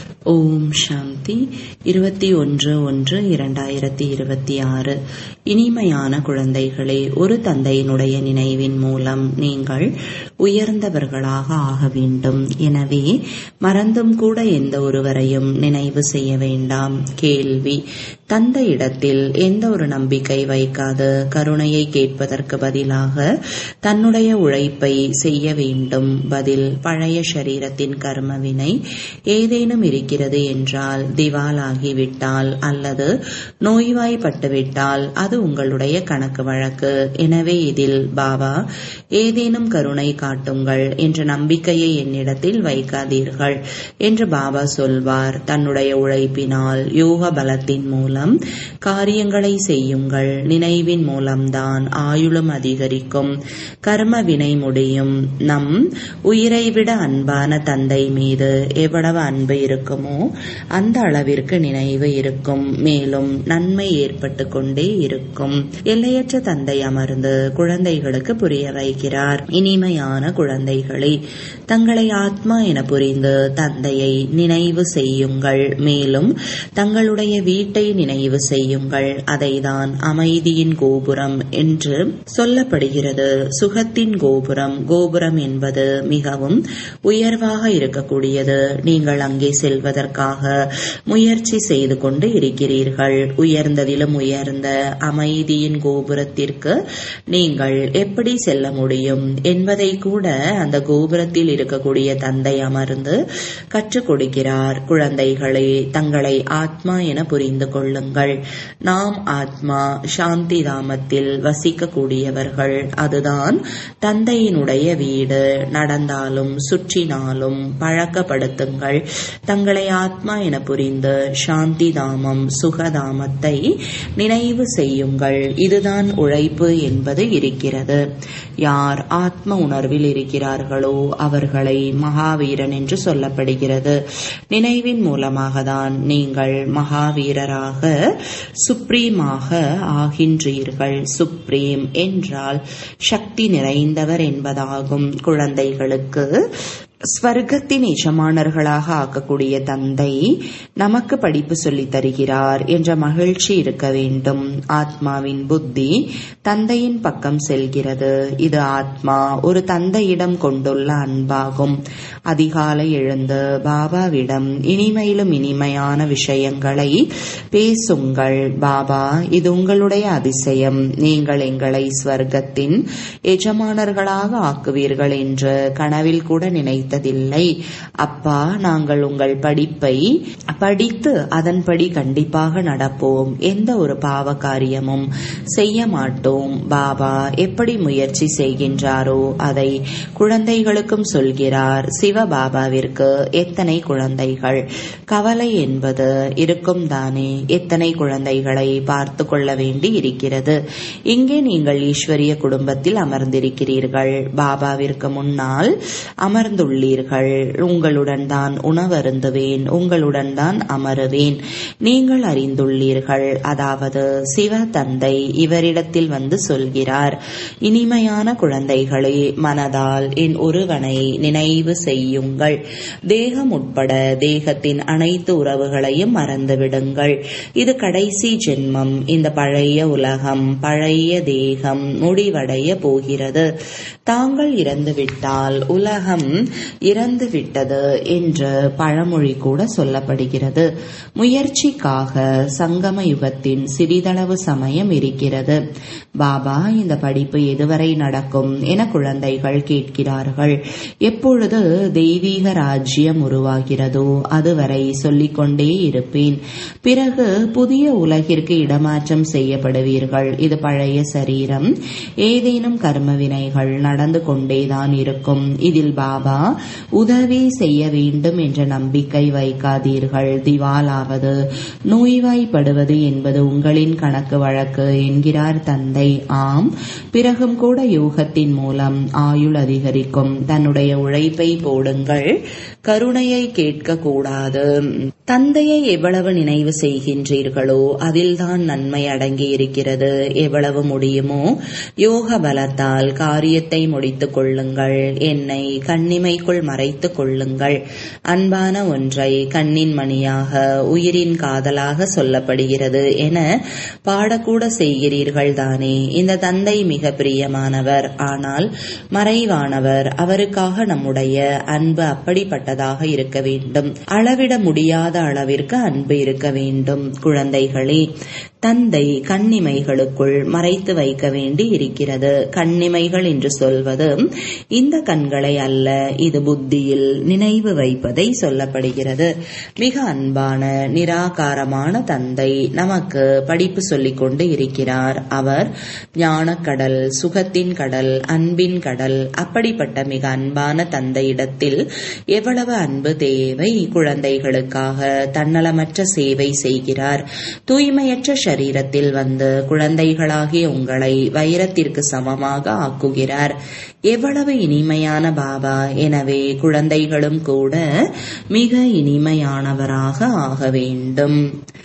ஓம் சாந்தி இருபத்தி ஒன்று ஒன்று இரண்டாயிரத்தி இருபத்தி ஆறு இனிமையான குழந்தைகளே ஒரு தந்தையினுடைய நினைவின் மூலம் நீங்கள் உயர்ந்தவர்களாக ஆக வேண்டும் எனவே மறந்தும் கூட எந்த ஒருவரையும் நினைவு செய்ய வேண்டாம் கேள்வி தந்தையிடத்தில் எந்த ஒரு நம்பிக்கை வைக்காத கருணையை கேட்பதற்கு பதிலாக தன்னுடைய உழைப்பை செய்ய வேண்டும் பதில் பழைய சரீரத்தின் கர்மவினை ஏதேனும் இருக்கிறது என்றால் திவாலாகிவிட்டால் அல்லது நோய்வாய்ப்பட்டுவிட்டால் அது உங்களுடைய கணக்கு வழக்கு எனவே இதில் பாபா ஏதேனும் கருணை காட்டுங்கள் என்ற நம்பிக்கையை என்னிடத்தில் வைக்காதீர்கள் என்று பாபா சொல்வார் தன்னுடைய உழைப்பினால் யோக பலத்தின் மூலம் காரியங்களை செய்யுங்கள் நினைவின் மூலம்தான் ஆயுளும் அதிகரிக்கும் கர்ம வினை முடியும் நம் உயிரை விட அன்பான தந்தை மீது எவ்வளவு அன்பு இருக்குமோ அந்த அளவிற்கு நினைவு இருக்கும் மேலும் நன்மை ஏற்பட்டு கொண்டே இருக்கும் எல்லையற்ற தந்தை அமர்ந்து குழந்தைகளுக்கு புரிய வைக்கிறார் இனிமையான குழந்தைகளை தங்களை ஆத்மா என புரிந்து தந்தையை நினைவு செய்யுங்கள் மேலும் தங்களுடைய வீட்டை நினைவு செய்யுங்கள் அதைதான் அமைதியின் கோபுரம் என்று சொல்லப்படுகிறது சுகத்தின் கோபுரம் கோபுரம் என்பது மிகவும் உயர்வாக இருக்கக்கூடியது நீங்கள் அங்கே செல்வதற்காக முயற்சி செய்து கொண்டு இருக்கிறீர்கள் உயர்ந்ததிலும் உயர்ந்த அமைதியின் கோபுரத்திற்கு நீங்கள் எப்படி செல்ல முடியும் என்பதை கூட அந்த கோபுரத்தில் இருக்கக்கூடிய தந்தை அமர்ந்து கற்றுக் கொடுக்கிறார் குழந்தைகளே தங்களை ஆத்மா என புரிந்து கொள்ளுங்கள் நாம் ஆத்மா சாந்தி தாமத்தில் வசிக்கக்கூடியவர்கள் அதுதான் தந்தையினுடைய வீடு நடந்தாலும் சுற்றினாலும் பழக்கப்படுத்துங்கள் தங்களை ஆத்மா என புரிந்து சாந்தி தாமம் சுகதாமத்தை நினைவு செய்யுங்கள் இதுதான் உழைப்பு என்பது இருக்கிறது யார் ஆத்ம உணர்வில் இருக்கிறார்களோ அவர்களை மகாவீரன் என்று சொல்லப்படுகிறது நினைவின் மூலமாக தான் நீங்கள் மகாவீரராக சுப்ரீமாக ஆகின்றீர்கள் சுப்ரீம் என்றால் சக்தி நிறைந்தவர் என்பதாகும் குழந்தைகளுக்கு ஸ்வர்க்கத்தின் எஜமானர்களாக ஆக்கக்கூடிய தந்தை நமக்கு படிப்பு சொல்லித் தருகிறார் என்ற மகிழ்ச்சி இருக்க வேண்டும் ஆத்மாவின் புத்தி தந்தையின் பக்கம் செல்கிறது இது ஆத்மா ஒரு தந்தையிடம் கொண்டுள்ள அன்பாகும் அதிகாலை எழுந்து பாபாவிடம் இனிமையிலும் இனிமையான விஷயங்களை பேசுங்கள் பாபா இது உங்களுடைய அதிசயம் நீங்கள் எங்களை ஸ்வர்க்கத்தின் எஜமானர்களாக ஆக்குவீர்கள் என்று கனவில் கூட நினைத்து படித்ததில்லை அப்பா நாங்கள் உங்கள் படிப்பை படித்து அதன்படி கண்டிப்பாக நடப்போம் எந்த ஒரு பாவ காரியமும் செய்ய மாட்டோம் பாபா எப்படி முயற்சி செய்கின்றாரோ அதை குழந்தைகளுக்கும் சொல்கிறார் சிவபாபாவிற்கு எத்தனை குழந்தைகள் கவலை என்பது இருக்கும் தானே எத்தனை குழந்தைகளை பார்த்து கொள்ள வேண்டி இருக்கிறது இங்கே நீங்கள் ஈஸ்வரிய குடும்பத்தில் அமர்ந்திருக்கிறீர்கள் பாபாவிற்கு முன்னால் அமர்ந்துள்ள உள்ளீர்கள் உங்களுடன் தான் உணவருந்துவேன் உங்களுடன் தான் அமருவேன் நீங்கள் அறிந்துள்ளீர்கள் அதாவது சிவ தந்தை இவரிடத்தில் வந்து சொல்கிறார் இனிமையான குழந்தைகளே மனதால் என் ஒருவனை நினைவு செய்யுங்கள் தேகம் உட்பட தேகத்தின் அனைத்து உறவுகளையும் மறந்துவிடுங்கள் இது கடைசி ஜென்மம் இந்த பழைய உலகம் பழைய தேகம் முடிவடைய போகிறது தாங்கள் இறந்துவிட்டால் உலகம் இறந்து விட்டது என்று பழமொழி கூட சொல்லப்படுகிறது முயற்சிக்காக சங்கம யுகத்தின் சிறிதளவு சமயம் இருக்கிறது பாபா இந்த படிப்பு எதுவரை நடக்கும் என குழந்தைகள் கேட்கிறார்கள் எப்பொழுது தெய்வீக ராஜ்யம் உருவாகிறதோ அதுவரை சொல்லிக்கொண்டே இருப்பேன் பிறகு புதிய உலகிற்கு இடமாற்றம் செய்யப்படுவீர்கள் இது பழைய சரீரம் ஏதேனும் கர்ம வினைகள் நடந்து கொண்டேதான் இருக்கும் இதில் பாபா உதவி செய்ய வேண்டும் என்ற நம்பிக்கை வைக்காதீர்கள் திவாலாவது நோய்வாய்ப்படுவது என்பது உங்களின் கணக்கு வழக்கு என்கிறார் தந்தை ஆம் பிறகும் கூட யோகத்தின் மூலம் ஆயுள் அதிகரிக்கும் தன்னுடைய உழைப்பை போடுங்கள் கருணையை கேட்க கூடாது தந்தையை எவ்வளவு நினைவு செய்கின்றீர்களோ அதில்தான் நன்மை அடங்கி இருக்கிறது எவ்வளவு முடியுமோ யோக பலத்தால் காரியத்தை முடித்துக் கொள்ளுங்கள் என்னை கண்ணிமைக்குள் மறைத்துக் கொள்ளுங்கள் அன்பான ஒன்றை கண்ணின் மணியாக உயிரின் காதலாக சொல்லப்படுகிறது என பாடக்கூட செய்கிறீர்கள் தானே இந்த தந்தை மிக பிரியமானவர் ஆனால் மறைவானவர் அவருக்காக நம்முடைய அன்பு அப்படிப்பட்டதாக இருக்க வேண்டும் அளவிட முடியாத அளவிற்கு அன்பு இருக்க வேண்டும் குழந்தைகளே தந்தை கண்ணிமைகளுக்குள் மறைத்து வைக்க வேண்டி இருக்கிறது கண்ணிமைகள் என்று சொல்வது இந்த கண்களை அல்ல இது புத்தியில் நினைவு வைப்பதை சொல்லப்படுகிறது மிக அன்பான நிராகாரமான தந்தை நமக்கு படிப்பு சொல்லிக் கொண்டு இருக்கிறார் அவர் ஞானக்கடல் சுகத்தின் கடல் அன்பின் கடல் அப்படிப்பட்ட மிக அன்பான தந்தையிடத்தில் எவ்வளவு அன்பு தேவை குழந்தைகளுக்காக தன்னலமற்ற சேவை செய்கிறார் தூய்மையற்ற சரீரத்தில் வந்து குழந்தைகளாகிய உங்களை வைரத்திற்கு சமமாக ஆக்குகிறார் எவ்வளவு இனிமையான பாபா எனவே குழந்தைகளும் கூட மிக இனிமையானவராக ஆக வேண்டும்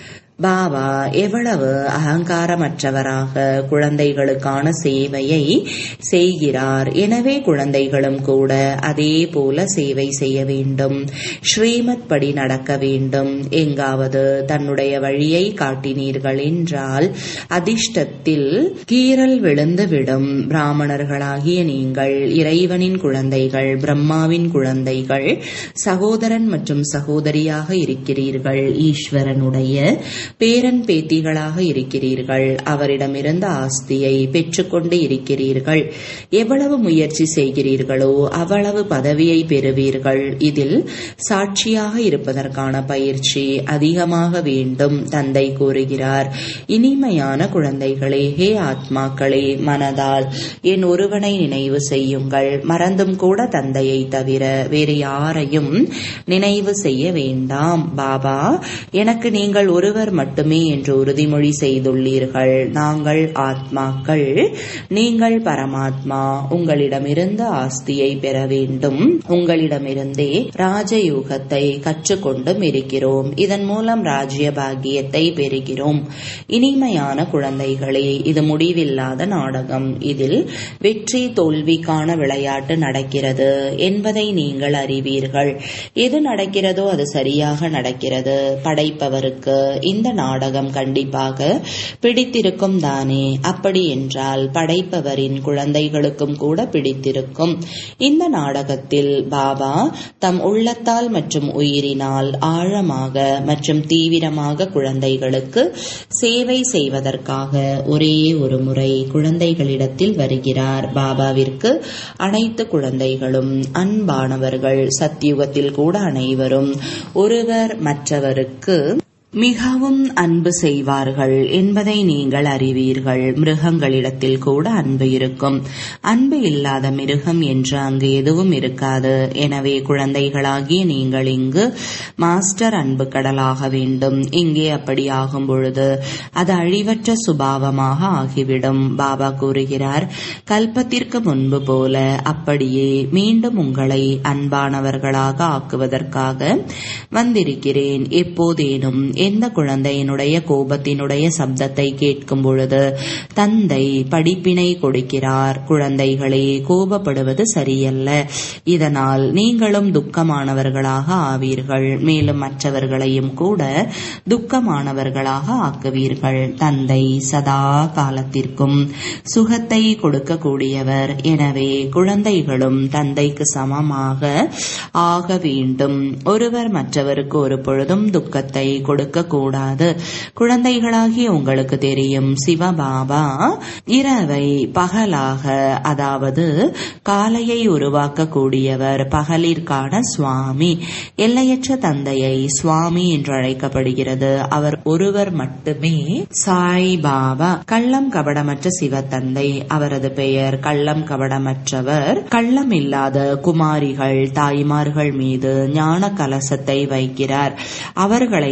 பாபா எவ்வளவு அகங்காரமற்றவராக குழந்தைகளுக்கான சேவையை செய்கிறார் எனவே குழந்தைகளும் கூட அதே போல சேவை செய்ய வேண்டும் ஸ்ரீமத் படி நடக்க வேண்டும் எங்காவது தன்னுடைய வழியை காட்டினீர்கள் என்றால் அதிர்ஷ்டத்தில் கீறல் விழுந்துவிடும் பிராமணர்களாகிய நீங்கள் இறைவனின் குழந்தைகள் பிரம்மாவின் குழந்தைகள் சகோதரன் மற்றும் சகோதரியாக இருக்கிறீர்கள் ஈஸ்வரனுடைய பேரன் பேத்திகளாக இருக்கிறீர்கள் அவரிடமிருந்த ஆஸ்தியை பெற்றுக்கொண்டு இருக்கிறீர்கள் எவ்வளவு முயற்சி செய்கிறீர்களோ அவ்வளவு பதவியை பெறுவீர்கள் இதில் சாட்சியாக இருப்பதற்கான பயிற்சி அதிகமாக வேண்டும் தந்தை கூறுகிறார் இனிமையான குழந்தைகளே ஹே ஆத்மாக்களே மனதால் என் ஒருவனை நினைவு செய்யுங்கள் மறந்தும் கூட தந்தையை தவிர வேறு யாரையும் நினைவு செய்ய வேண்டாம் பாபா எனக்கு நீங்கள் ஒருவர் மட்டுமே என்று உறுதிமொழி செய்துள்ளீர்கள் நாங்கள் ஆத்மாக்கள் நீங்கள் பரமாத்மா உங்களிடமிருந்து ஆஸ்தியை பெற வேண்டும் உங்களிடமிருந்தே ராஜயோகத்தை கற்றுக்கொண்டும் இருக்கிறோம் இதன் மூலம் ராஜ்ய பாக்கியத்தை பெறுகிறோம் இனிமையான குழந்தைகளே இது முடிவில்லாத நாடகம் இதில் வெற்றி தோல்விக்கான விளையாட்டு நடக்கிறது என்பதை நீங்கள் அறிவீர்கள் எது நடக்கிறதோ அது சரியாக நடக்கிறது படைப்பவருக்கு இந்த நாடகம் கண்டிப்பாக பிடித்திருக்கும் தானே அப்படி என்றால் படைப்பவரின் குழந்தைகளுக்கும் கூட பிடித்திருக்கும் இந்த நாடகத்தில் பாபா தம் உள்ளத்தால் மற்றும் உயிரினால் ஆழமாக மற்றும் தீவிரமாக குழந்தைகளுக்கு சேவை செய்வதற்காக ஒரே ஒரு முறை குழந்தைகளிடத்தில் வருகிறார் பாபாவிற்கு அனைத்து குழந்தைகளும் அன்பானவர்கள் சத்தியுகத்தில் கூட அனைவரும் ஒருவர் மற்றவருக்கு மிகவும் அன்பு செய்வார்கள் என்பதை நீங்கள் அறிவீர்கள் மிருகங்களிடத்தில் கூட அன்பு இருக்கும் அன்பு இல்லாத மிருகம் என்று அங்கு எதுவும் இருக்காது எனவே குழந்தைகளாகிய நீங்கள் இங்கு மாஸ்டர் அன்பு கடலாக வேண்டும் இங்கே அப்படி ஆகும் பொழுது அது அழிவற்ற சுபாவமாக ஆகிவிடும் பாபா கூறுகிறார் கல்பத்திற்கு முன்பு போல அப்படியே மீண்டும் உங்களை அன்பானவர்களாக ஆக்குவதற்காக வந்திருக்கிறேன் எப்போதேனும் எந்த குழந்தையினுடைய கோபத்தினுடைய சப்தத்தை கேட்கும் பொழுது தந்தை படிப்பினை கொடுக்கிறார் குழந்தைகளே கோபப்படுவது சரியல்ல இதனால் நீங்களும் துக்கமானவர்களாக ஆவீர்கள் மேலும் மற்றவர்களையும் கூட துக்கமானவர்களாக ஆக்குவீர்கள் தந்தை சதா காலத்திற்கும் சுகத்தை கொடுக்கக்கூடியவர் எனவே குழந்தைகளும் தந்தைக்கு சமமாக ஆக வேண்டும் ஒருவர் மற்றவருக்கு ஒரு பொழுதும் துக்கத்தை கொடுக்க கூடாது குழந்தைகளாகிய உங்களுக்கு தெரியும் சிவபாபா இரவை பகலாக அதாவது காலையை உருவாக்கக்கூடியவர் பகலிற்கான சுவாமி எல்லையற்ற தந்தையை சுவாமி என்று அழைக்கப்படுகிறது அவர் ஒருவர் மட்டுமே சாய் பாபா கள்ளம் கபடமற்ற சிவத்தந்தை அவரது பெயர் கள்ளம் கபடமற்றவர் கள்ளம் இல்லாத குமாரிகள் தாய்மார்கள் மீது ஞான கலசத்தை வைக்கிறார் அவர்களை தான்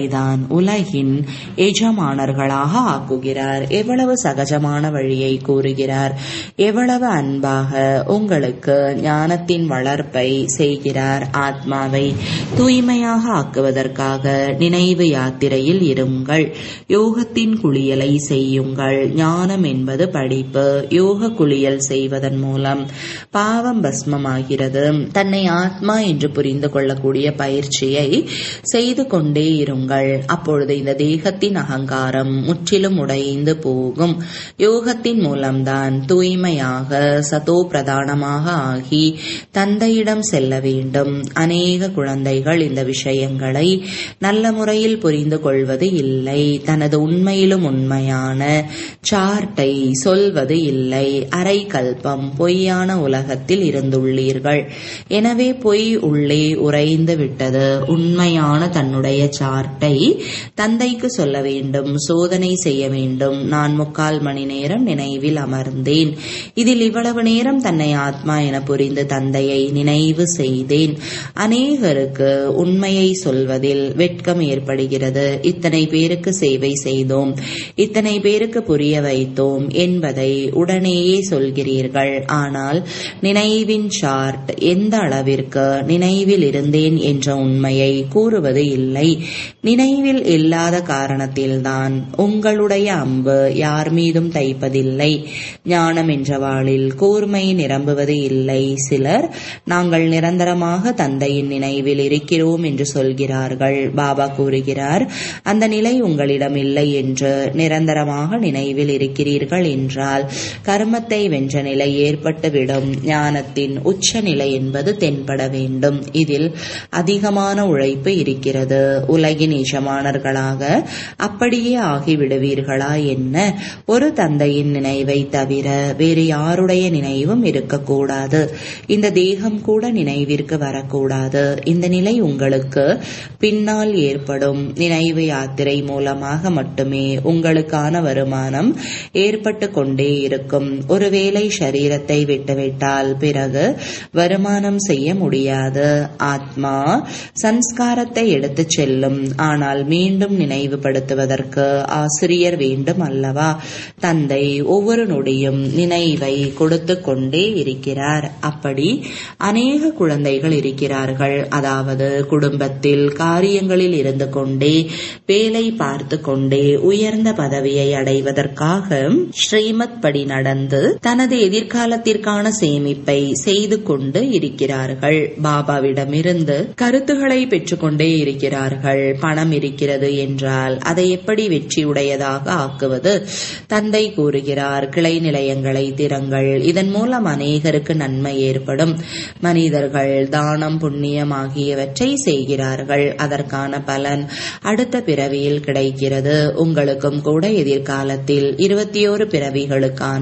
உலகின் எஜமானர்களாக ஆக்குகிறார் எவ்வளவு சகஜமான வழியை கூறுகிறார் எவ்வளவு அன்பாக உங்களுக்கு ஞானத்தின் வளர்ப்பை செய்கிறார் ஆத்மாவை தூய்மையாக ஆக்குவதற்காக நினைவு யாத்திரையில் இருங்கள் யோகத்தின் குளியலை செய்யுங்கள் ஞானம் என்பது படிப்பு யோக குளியல் செய்வதன் மூலம் பாவம் பஸ்மமாகிறது தன்னை ஆத்மா என்று புரிந்து கொள்ளக்கூடிய பயிற்சியை செய்து கொண்டே இருங்கள் அப்பொழுது இந்த தேகத்தின் அகங்காரம் முற்றிலும் உடைந்து போகும் யோகத்தின் மூலம்தான் தூய்மையாக சதோ பிரதானமாக ஆகி தந்தையிடம் செல்ல வேண்டும் அநேக குழந்தைகள் இந்த விஷயங்களை நல்ல முறையில் புரிந்து கொள்வது இல்லை தனது உண்மையிலும் உண்மையான சார்ட்டை சொல்வது இல்லை அரை கல்பம் பொய்யான உலகத்தில் இருந்துள்ளீர்கள் எனவே பொய் உள்ளே உறைந்து விட்டது உண்மையான தன்னுடைய சார்ட்டை தந்தைக்கு சொல்ல வேண்டும் சோதனை செய்ய வேண்டும் நான் முக்கால் மணி நேரம் நினைவில் அமர்ந்தேன் இதில் இவ்வளவு நேரம் தன்னை ஆத்மா என புரிந்து தந்தையை நினைவு செய்தேன் அநேகருக்கு உண்மையை சொல்வதில் வெட்கம் ஏற்படுகிறது இத்தனை பேருக்கு சேவை செய்தோம் இத்தனை பேருக்கு புரிய வைத்தோம் என்பதை உடனேயே சொல்கிறீர்கள் ஆனால் நினைவின் சார்ட் எந்த அளவிற்கு நினைவில் இருந்தேன் என்ற உண்மையை கூறுவது இல்லை நினைவில் இல்லாத காரணத்தில்தான் உங்களுடைய அம்பு யார் மீதும் தைப்பதில்லை ஞானம் என்ற வாளில் கூர்மை நிரம்புவது இல்லை சிலர் நாங்கள் நிரந்தரமாக தந்தையின் நினைவில் இருக்கிறோம் என்று சொல்கிறார்கள் பாபா கூறுகிறார் அந்த நிலை உங்களிடம் இல்லை என்று நிரந்தரமாக நினைவில் இருக்கிறீர்கள் என்றால் கர்மத்தை வென்ற நிலை ஏற்பட்டுவிடும் ஞானத்தின் உச்ச நிலை என்பது தென்பட வேண்டும் இதில் அதிகமான உழைப்பு இருக்கிறது உலகின் எஜமானர்களாக அப்படியே ஆகிவிடுவீர்களா என்ன ஒரு தந்தையின் நினைவை தவிர வேறு யாருடைய நினைவும் இருக்கக்கூடாது இந்த தேகம் கூட நினைவிற்கு வரக்கூடாது இந்த நிலை உங்களுக்கு பின்னால் ஏற்படும் நினைவு யாத்திரை மூலமாக மட்டுமே உங்களுக்கான வருமானம் ஏற்பட்டு கொண்டே இருக்கும் ஒருவேளை சரீரத்தை விட்டுவிட்டால் பிறகு வருமானம் செய்ய முடியாது ஆத்மா சன்ஸ்காரத்தை எடுத்துச் செல்லும் ஆனால் மீண்டும் நினைவுபடுத்துவதற்கு ஆசிரியர் வேண்டும் அல்லவா தந்தை ஒவ்வொரு நொடியும் நினைவை கொடுத்து கொண்டே இருக்கிறார் அப்படி அநேக குழந்தைகள் இருக்கிறார்கள் அதாவது குடும்பத்தில் காரியங்களில் இருந்து கொண்டே வேலை பார்த்து கொண்டே உயர்ந்த பதவியை அடைவதற்காக ஸ்ரீமத் படி நடந்து தனது எதிர்காலத்திற்கான சேமிப்பை செய்து கொண்டு இருக்கிறார்கள் பாபாவிடமிருந்து கருத்துக்களை பெற்றுக்கொண்டே இருக்கிறார்கள் பணம் இருக்கிறது என்றால் அதை எப்படி வெற்றியுடையதாக ஆக்குவது தந்தை கூறுகிறார் கிளை நிலையங்களை திறங்கள் இதன் மூலம் அநேகருக்கு நன்மை ஏற்படும் மனிதர்கள் தானம் புண்ணியம் ஆகியவற்றை செய்கிறார்கள் அதற்கான பலன் அடுத்த பிறவியில் கிடைக்கிறது உங்களுக்கும் கூட எதிர்காலத்தில் இருபத்தி ஓரு பிறவிகளுக்கான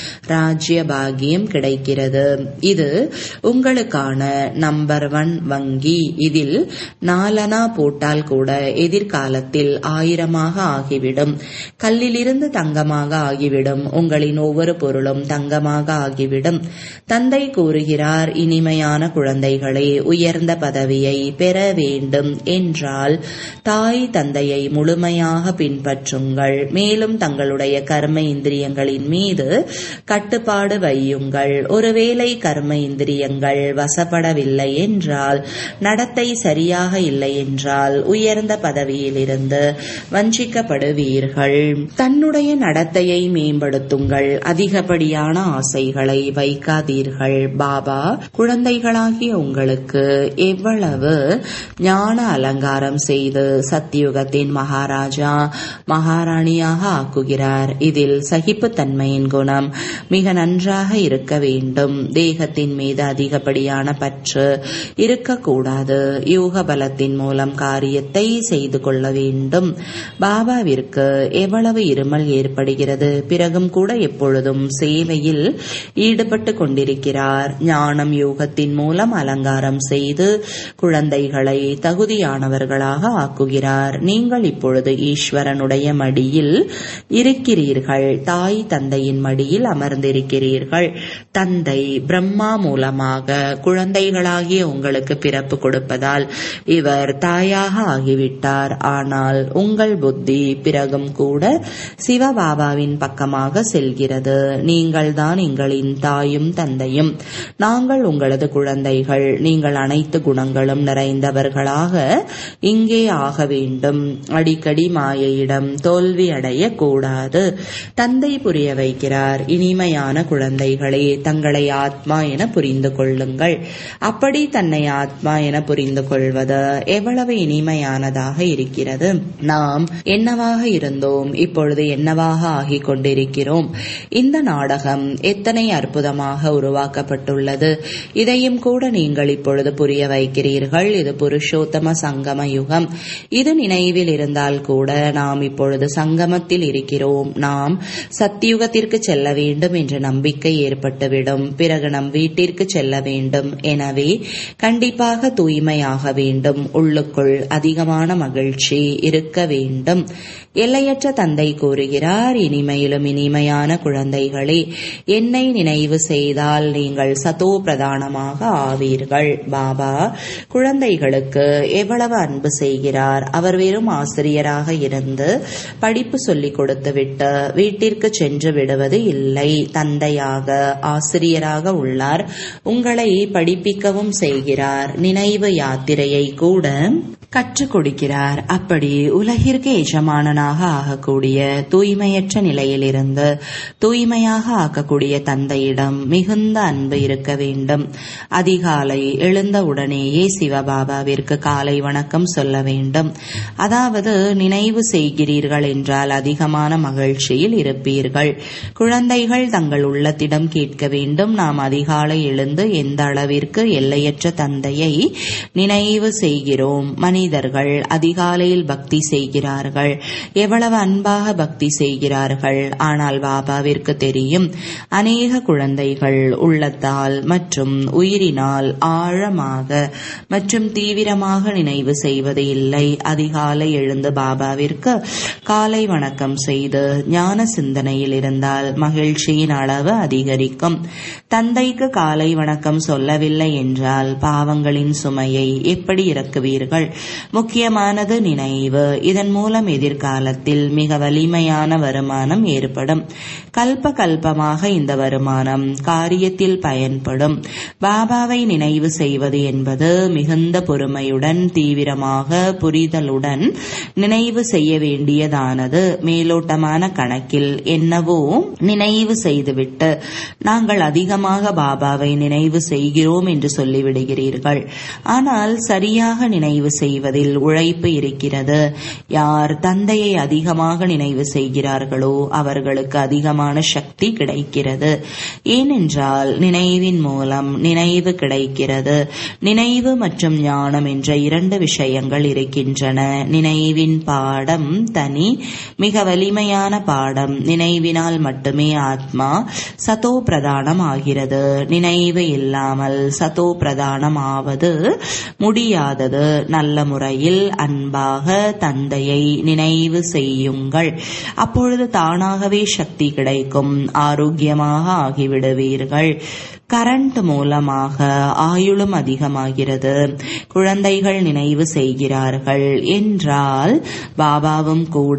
ராஜ்ய பாகியம் கிடைக்கிறது இது உங்களுக்கான நம்பர் ஒன் வங்கி இதில் நாலனா போட்டால் கூட எதிர்காலத்தில் ஆயிரமாக ஆகிவிடும் கல்லிலிருந்து தங்கமாக ஆகிவிடும் உங்களின் ஒவ்வொரு பொருளும் தங்கமாக ஆகிவிடும் தந்தை கூறுகிறார் இனிமையான குழந்தைகளே உயர்ந்த பதவியை பெற வேண்டும் என்றால் தாய் தந்தையை முழுமையாக பின்பற்றுங்கள் மேலும் தங்களுடைய கர்ம இந்திரியங்களின் மீது கட்டுப்பாடு வையுங்கள் ஒருவேளை கர்ம இந்திரியங்கள் வசப்படவில்லை என்றால் நடத்தை சரியாக இல்லை என்றால் உயர்ந்த பதவியிலிருந்து வஞ்சிக்கப்படுவீர்கள் தன்னுடைய நடத்தையை மேம்படுத்துங்கள் அதிகப்படியான ஆசைகளை வைக்காதீர்கள் பாபா குழந்தைகளாகிய உங்களுக்கு எவ்வளவு ஞான அலங்காரம் செய்து சத்தியுகத்தின் மகாராஜா மகாராணியாக ஆக்குகிறார் இதில் சகிப்புத்தன்மையின் குணம் மிக நன்றாக இருக்க வேண்டும் தேகத்தின் மீது அதிகப்படியான பற்று இருக்கக்கூடாது யோக பலத்தின் மூலம் காரியத்தை செய்து கொள்ள வேண்டும் பாபாவிற்கு எவ்வளவு இருமல் ஏற்படுகிறது பிறகும் கூட எப்பொழுதும் சேவையில் ஈடுபட்டு கொண்டிருக்கிறார் ஞானம் யோகத்தின் மூலம் அலங்காரம் செய்து குழந்தைகளை தகுதியானவர்களாக ஆக்குகிறார் நீங்கள் இப்பொழுது ஈஸ்வரனுடைய மடியில் இருக்கிறீர்கள் தாய் தந்தையின் மடியில் அமர்ந்திருக்கிறீர்கள் தந்தை பிரம்மா மூலமாக குழந்தைகளாகிய உங்களுக்கு பிறப்பு கொடுப்பதால் இவர் தாயாக ஆகிவிட்டார் செய்கிறார் ஆனால் உங்கள் புத்தி பிறகும் கூட சிவபாபாவின் பக்கமாக செல்கிறது நீங்கள் தான் எங்களின் தாயும் தந்தையும் நாங்கள் உங்களது குழந்தைகள் நீங்கள் அனைத்து குணங்களும் நிறைந்தவர்களாக இங்கே ஆக வேண்டும் அடிக்கடி மாயையிடம் தோல்வி அடைய கூடாது தந்தை புரிய வைக்கிறார் இனிமையான குழந்தைகளே தங்களை ஆத்மா என புரிந்து கொள்ளுங்கள் அப்படி தன்னை ஆத்மா என புரிந்து கொள்வது எவ்வளவு இனிமையானதாக இருக்கிறது நாம் என்னவாக இருந்தோம் இப்பொழுது என்னவாக ஆகிக் கொண்டிருக்கிறோம் இந்த நாடகம் எத்தனை அற்புதமாக உருவாக்கப்பட்டுள்ளது இதையும் கூட நீங்கள் இப்பொழுது புரிய வைக்கிறீர்கள் இது புருஷோத்தம சங்கம யுகம் இது நினைவில் இருந்தால் கூட நாம் இப்பொழுது சங்கமத்தில் இருக்கிறோம் நாம் சத்தியுகத்திற்கு செல்ல வேண்டும் என்ற நம்பிக்கை ஏற்பட்டுவிடும் பிறகு நம் வீட்டிற்கு செல்ல வேண்டும் எனவே கண்டிப்பாக தூய்மையாக வேண்டும் உள்ளுக்குள் அதிகமான மகிழ்ச்சி இருக்க வேண்டும் எல்லையற்ற தந்தை கூறுகிறார் இனிமையிலும் இனிமையான குழந்தைகளே என்னை நினைவு செய்தால் நீங்கள் சதோ பிரதானமாக ஆவீர்கள் பாபா குழந்தைகளுக்கு எவ்வளவு அன்பு செய்கிறார் அவர் வெறும் ஆசிரியராக இருந்து படிப்பு சொல்லிக் கொடுத்துவிட்டு வீட்டிற்கு சென்று விடுவது இல்லை தந்தையாக ஆசிரியராக உள்ளார் உங்களை படிப்பிக்கவும் செய்கிறார் நினைவு யாத்திரையை கூட கற்றுக் கொடுக்கிறார் அப்படி உலகிற்கு எஜமானனாக ஆகக்கூடிய தூய்மையற்ற நிலையிலிருந்து தூய்மையாக ஆக்கக்கூடிய தந்தையிடம் மிகுந்த அன்பு இருக்க வேண்டும் அதிகாலை எழுந்த உடனேயே சிவபாபாவிற்கு காலை வணக்கம் சொல்ல வேண்டும் அதாவது நினைவு செய்கிறீர்கள் என்றால் அதிகமான மகிழ்ச்சியில் இருப்பீர்கள் குழந்தைகள் தங்கள் உள்ளத்திடம் கேட்க வேண்டும் நாம் அதிகாலை எழுந்து எந்த அளவிற்கு எல்லையற்ற தந்தையை நினைவு செய்கிறோம் மனிதர்கள் அதிகாலையில் பக்தி செய்கிறார்கள் எவ்வளவு அன்பாக பக்தி செய்கிறார்கள் ஆனால் பாபாவிற்கு தெரியும் அநேக குழந்தைகள் உள்ளத்தால் மற்றும் உயிரினால் ஆழமாக மற்றும் தீவிரமாக நினைவு செய்வது இல்லை அதிகாலை எழுந்து பாபாவிற்கு காலை வணக்கம் செய்து ஞான சிந்தனையில் இருந்தால் மகிழ்ச்சியின் அளவு அதிகரிக்கும் தந்தைக்கு காலை வணக்கம் சொல்லவில்லை என்றால் பாவங்களின் சுமையை எப்படி இறக்குவீர்கள் முக்கியமானது நினைவு இதன் மூலம் எதிர்காலத்தில் மிக வலிமையான வருமானம் ஏற்படும் கல்ப கல்பமாக இந்த வருமானம் காரியத்தில் பயன்படும் பாபாவை நினைவு செய்வது என்பது மிகுந்த பொறுமையுடன் தீவிரமாக புரிதலுடன் நினைவு செய்ய வேண்டியதானது மேலோட்டமான கணக்கில் என்னவோ நினைவு செய்துவிட்டு நாங்கள் அதிகமாக பாபாவை நினைவு செய்கிறோம் என்று சொல்லிவிடுகிறீர்கள் ஆனால் சரியாக நினைவு செய்வதில் உழைப்பு இருக்கிறது யார் தந்தையை அதிகமாக நினைவு செய்கிறார்களோ அவர்களுக்கு அதிகமான சக்தி கிடைக்கிறது ஏனென்றால் நினைவின் மூலம் நினைவு கிடைக்கிறது நினைவு மற்றும் ஞானம் என்ற இரண்டு விஷயங்கள் இருக்கின்றன நினைவின் பாடம் தனி மிக வலிமையான பாடம் நினைவினால் மட்டுமே ஆத்மா சதோ பிரதானம் ஆகிறது நினைவு இல்லாமல் சதோ பிரதானம் ஆவது முடியாதது நல்ல முறையில் அன்பாக தந்தையை நினைவு செய்யுங்கள் அப்பொழுது தானாகவே சக்தி கிடைக்கும் ஆரோக்கியமாக ஆகிவிடுவீர்கள் கரண்ட் மூலமாக ஆயுளும் அதிகமாகிறது குழந்தைகள் நினைவு செய்கிறார்கள் என்றால் பாபாவும் கூட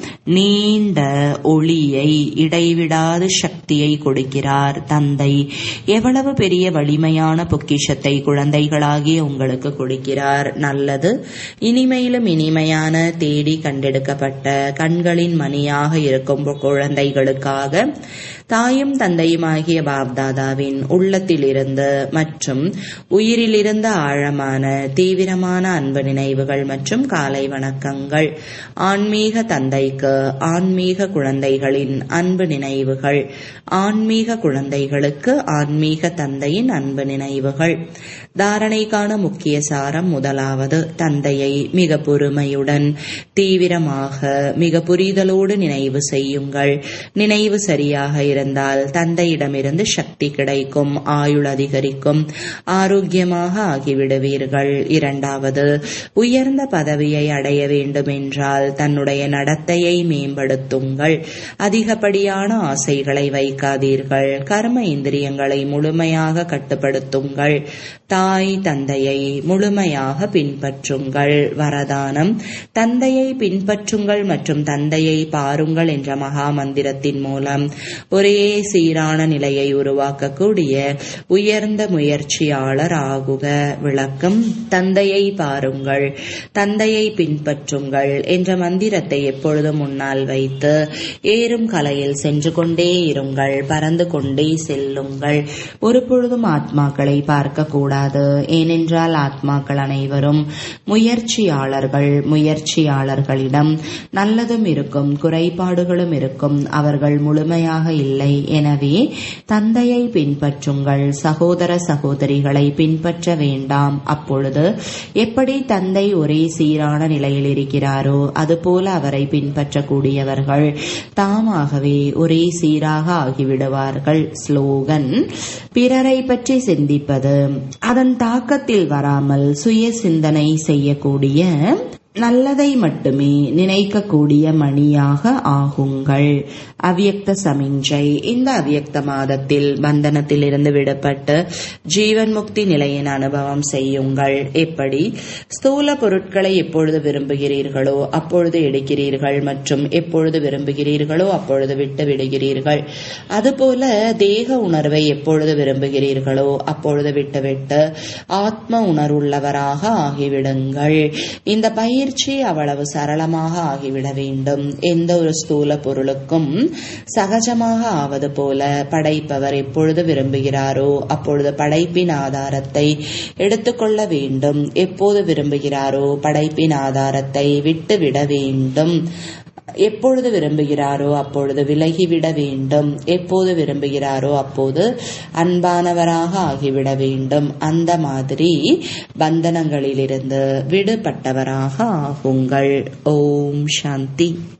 நீண்ட ஒளியை இடைவிடாத சக்தியை கொடுக்கிறார் தந்தை எவ்வளவு பெரிய வலிமையான பொக்கிஷத்தை குழந்தைகளாகிய உங்களுக்கு கொடுக்கிறார் நல்லது இனிமையிலும் இனிமையான தேடி கண்டெடுக்கப்பட்ட கண்களின் மணியாக இருக்கும் குழந்தைகளுக்காக தாயும் தந்தையுமாகிய பாப்தாதாவின் உள்ளத்திலிருந்து மற்றும் உயிரிலிருந்து ஆழமான தீவிரமான அன்பு நினைவுகள் மற்றும் காலை வணக்கங்கள் ஆன்மீக தந்தைக்கு ஆன்மீக குழந்தைகளின் அன்பு நினைவுகள் ஆன்மீக குழந்தைகளுக்கு ஆன்மீக தந்தையின் அன்பு நினைவுகள் தாரணைக்கான முக்கிய சாரம் முதலாவது தந்தையை மிக பொறுமையுடன் தீவிரமாக மிக புரிதலோடு நினைவு செய்யுங்கள் நினைவு சரியாக இருந்தால் தந்தையிடமிருந்து சக்தி கிடைக்கும் ஆயுள் அதிகரிக்கும் ஆரோக்கியமாக ஆகிவிடுவீர்கள் இரண்டாவது உயர்ந்த பதவியை அடைய வேண்டும் என்றால் தன்னுடைய நடத்தையை மேம்படுத்துங்கள் அதிகப்படியான ஆசைகளை வைக்காதீர்கள் கர்ம இந்திரியங்களை முழுமையாக கட்டுப்படுத்துங்கள் தாய் தந்தையை முழுமையாக பின்பற்றுங்கள் வரதானம் தந்தையை பின்பற்றுங்கள் மற்றும் தந்தையை பாருங்கள் என்ற மகா மந்திரத்தின் மூலம் ஒரே சீரான நிலையை உருவாக்கக்கூடிய உயர்ந்த முயற்சியாளர் ஆகுக விளக்கம் தந்தையை பாருங்கள் தந்தையை பின்பற்றுங்கள் என்ற மந்திரத்தை எப்பொழுதும் முன்னால் வைத்து ஏறும் கலையில் சென்று கொண்டே இருங்கள் பறந்து கொண்டே செல்லுங்கள் ஒரு பொழுதும் ஆத்மாக்களை பார்க்க கூடாது ஏனென்றால் ஆத்மாக்கள் அனைவரும் முயற்சியாளர்கள் முயற்சியாளர்களிடம் நல்லதும் இருக்கும் குறைபாடுகளும் இருக்கும் அவர்கள் முழுமையாக இல்லை எனவே தந்தையை பின்பற்றுங்கள் சகோதர சகோதரிகளை பின்பற்ற வேண்டாம் அப்பொழுது எப்படி தந்தை ஒரே சீரான நிலையில் இருக்கிறாரோ அதுபோல அவரை பின்பற்றக்கூடியவர்கள் தாமாகவே ஒரே சீராக ஆகிவிடுவார்கள் ஸ்லோகன் பிறரை பற்றி சிந்திப்பது அதன் தாக்கத்தில் வராமல் சுய சிந்தனை செய்யக்கூடிய நல்லதை மட்டுமே நினைக்கக்கூடிய மணியாக ஆகுங்கள் அவ்யக்த சமிஞ்சை இந்த அவ்யக்த மாதத்தில் பந்தனத்தில் இருந்து விடப்பட்டு ஜீவன் முக்தி நிலையின் அனுபவம் செய்யுங்கள் எப்படி ஸ்தூல பொருட்களை எப்பொழுது விரும்புகிறீர்களோ அப்பொழுது எடுக்கிறீர்கள் மற்றும் எப்பொழுது விரும்புகிறீர்களோ அப்பொழுது விட்டு விடுகிறீர்கள் அதுபோல தேக உணர்வை எப்பொழுது விரும்புகிறீர்களோ அப்பொழுது விட்டுவிட்டு ஆத்ம உணர்வுள்ளவராக ஆகிவிடுங்கள் இந்த பயிர் பயிற்சி அவ்வளவு சரளமாக ஆகிவிட வேண்டும் எந்த ஒரு ஸ்தூல பொருளுக்கும் சகஜமாக ஆவது போல படைப்பவர் எப்பொழுது விரும்புகிறாரோ அப்பொழுது படைப்பின் ஆதாரத்தை எடுத்துக்கொள்ள வேண்டும் எப்போது விரும்புகிறாரோ படைப்பின் ஆதாரத்தை விட்டுவிட வேண்டும் எப்பொழுது விரும்புகிறாரோ அப்பொழுது விலகிவிட வேண்டும் எப்போது விரும்புகிறாரோ அப்போது அன்பானவராக ஆகிவிட வேண்டும் அந்த மாதிரி பந்தனங்களிலிருந்து விடுபட்டவராக ஆகுங்கள் ஓம் சாந்தி